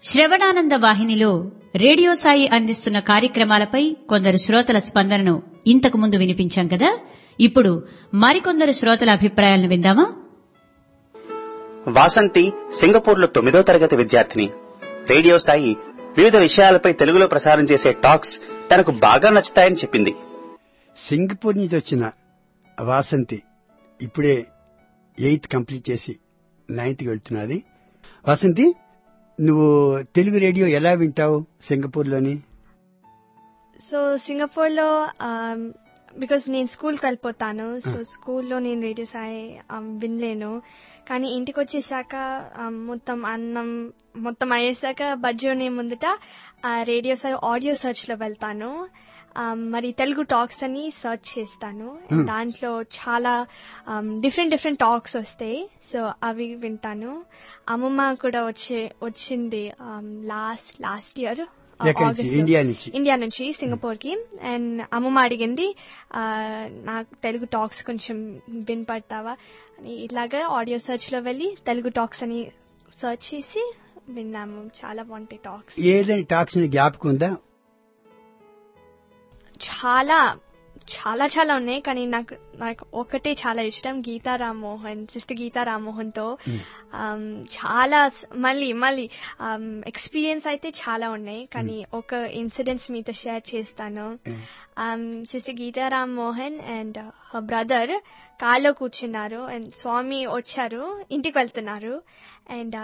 శ్రవణానంద వాహినిలో radio Sai అందిస్తున్న కార్యక్రమాలపై కొందరు శ్రోతల స్పందనను ఇంతకు ముందు వినిపించాం కదా ఇప్పుడు మరికొందరు శ్రోతల అభిప్రాయాలను విందామా వాసంతి సింగపూర్లో తొమ్మిదో తరగతి విద్యార్థిని రేడియో సాయి వివిధ విషయాలపై తెలుగులో ప్రసారం చేసే టాక్స్ తనకు బాగా నచ్చుతాయని చెప్పింది సింగపూర్ నుంచి వచ్చిన వాసంతి ఇప్పుడే ఎయిత్ కంప్లీట్ చేసి నైన్త్కి వెళ్తున్నది వాసంతి నువ్వు తెలుగు రేడియో ఎలా వింటావు సింగపూర్లోని సో సింగపూర్లో బికాస్ నేను స్కూల్కి వెళ్ళిపోతాను సో స్కూల్లో నేను రేడియో సాయి um, వినలేను కానీ ఇంటికి వచ్చేసాక um, మొత్తం అన్నం మొత్తం అయ్యేసాక బజ్జోనే ముందట ఆ రేడియో సాయి ఆడియో సెర్చ్లో వెళ్తాను um, మరి తెలుగు టాక్స్ అని సెర్చ్ చేస్తాను Hmm. దాంట్లో చాలా డిఫరెంట్ డిఫరెంట్ టాక్స్ వస్తాయి సో అవి వింటాను అమ్మమ్మ కూడా వచ్చే వచ్చింది లాస్ట్ లాస్ట్ ఇయర్ ఎక్కడి నుంచి ఇండియా నుంచి ఇండియా నుంచి సింగపూర్ కి అండ్ అమ్మమ్మ అడిగింది ఆ, నాకు తెలుగు టాక్స్ కొంచెం వినపడతావా అని ఇలాగా ఆడియో సెర్చ్ లో వెళ్ళి తెలుగు టాక్స్ అని సెర్చ్ చేసి విన్నాము చాలా బాగుంటాయి టాక్స్ ఏదైనా టాక్స్ ని జ్ఞాపకం ఉందా చాలా చాలా చాలా ఉన్నాయి కానీ నాకు నాకు ఒకటే చాలా ఇష్టం గీతా రామ్మోహన్ సిస్టర్ గీతా రామ్మోహన్ తో um, చాలా స- మళ్ళీ మళ్ళీ ఎక్స్పీరియన్స్ అయితే చాలా ఉన్నాయి కానీ ఒక ఇన్సిడెంట్స్ మీతో షేర్ చేస్తాను sister Geeta Rammohan and her brother కార్లో కూర్చున్నారు అండ్ స్వామి వచ్చారు ఇంటికి వెళ్తున్నారు అండ్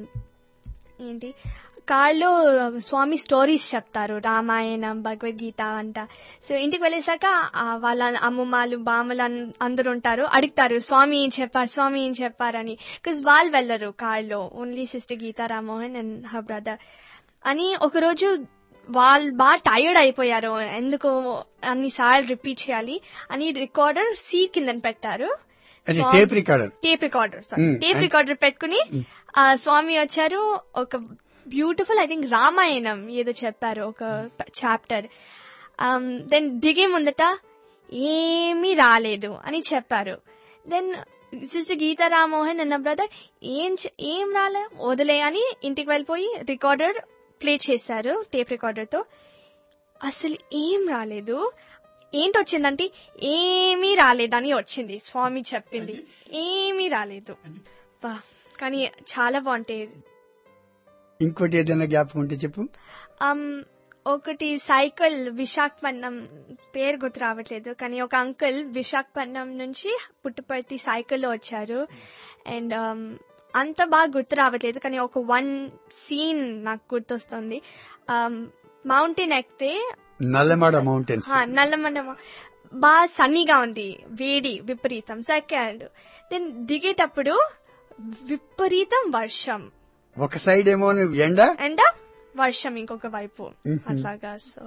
ఏంటి కార్లో స్వామి స్టోరీస్ చెప్తారు రామాయణం భగవద్గీత అంట సో ఇంటికి వెళ్ళేసాక ఆ వాళ్ళ అమ్మమ్మలు బామ్మలు అన్- అందరూ ఉంటారు అడుగుతారు స్వామి ఏం చెప్పారు స్వామి ఏం చెప్పారని బికాస్ వాళ్ళు వెళ్ళరు కార్లో only sister Geeta Rammohan and her brother అని ఒకరోజు వాళ్ళు బాగా టైర్డ్ అయిపోయారు ఎందుకు అన్నిసార్లు రిపీట్ చేయాలి అని రికార్డర్ సీట్ కింద పెట్టారు అది స్వామి- tape recorder tape recorder Hmm. Tape And- recorder పెట్టుకుని ఆ స్వామి వచ్చారు ఒక బ్యూటిఫుల్ ఐ థింక్ రామాయణం ఏదో చెప్పారు ఒక చాప్టర్ దెన్ దిగే ముందట ఏమీ రాలేదు అని చెప్పారు దెన్ సిస్టర్ గీతా రామ్మోహన్ అన్న బ్రదర్ ఏం చే- ఏం రాలే వదిలే అని ఇంటికి వెళ్ళిపోయి రికార్డర్ ప్లే చేశారు టేప్ రికార్డర్ తో అసలు ఏం రాలేదు ఏంటి వచ్చిందంటే ఏమీ రాలేదని వచ్చింది స్వామి చెప్పింది ఏమీ రాలేదు వా, కానీ చాలా బాగుంటాయి ఇంకోటి ఏదైనా జ్ఞాపకం ఉంటే చెప్పు Um, ఒకటి సైకిల్ విశాఖపట్నం పేరు గుర్తు రావట్లేదు కానీ ఒక అంకుల్ విశాఖపట్నం నుంచి పుట్టుపర్తి సైకిల్లో వచ్చారు అండ్ అంత బాగా గుర్తు రావట్లేదు కానీ ఒక వన్ సీన్ నాకు గుర్తొస్తుంది మౌంటైన్ ఎక్కితే నల్లమాడ మౌంటైన్స్ హా, నల్లమన్నమ బాగా సన్నీగా ఉంది వేడి విపరీతం సెకండ్ దెన్ దిగేటప్పుడు విపరీతం వర్షం ఒక సైడ్ ఏమో ఎండ అండ్ వర్షం ఇంకొక వైపు Mhm. అట్లాగా సో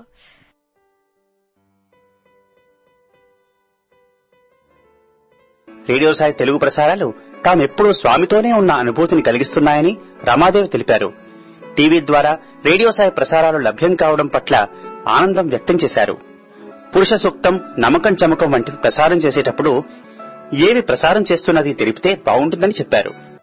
రేడియో సాయి తెలుగు ప్రసారాలు తామెప్పుడూ స్వామితోనే ఉన్న అనుభూతిని కలిగిస్తున్నాయని రమాదేవి తెలిపారు టీవీ ద్వారా రేడియో సాయి ప్రసారాలు లభ్యం కావడం పట్ల ఆనందం వ్యక్తం చేశారు పురుష సూక్తం నమ్మకం చమకం వంటివి ప్రసారం చేసేటప్పుడు ఏవి ప్రసారం చేస్తున్నది తెలిపితే బాగుంటుందని చెప్పారు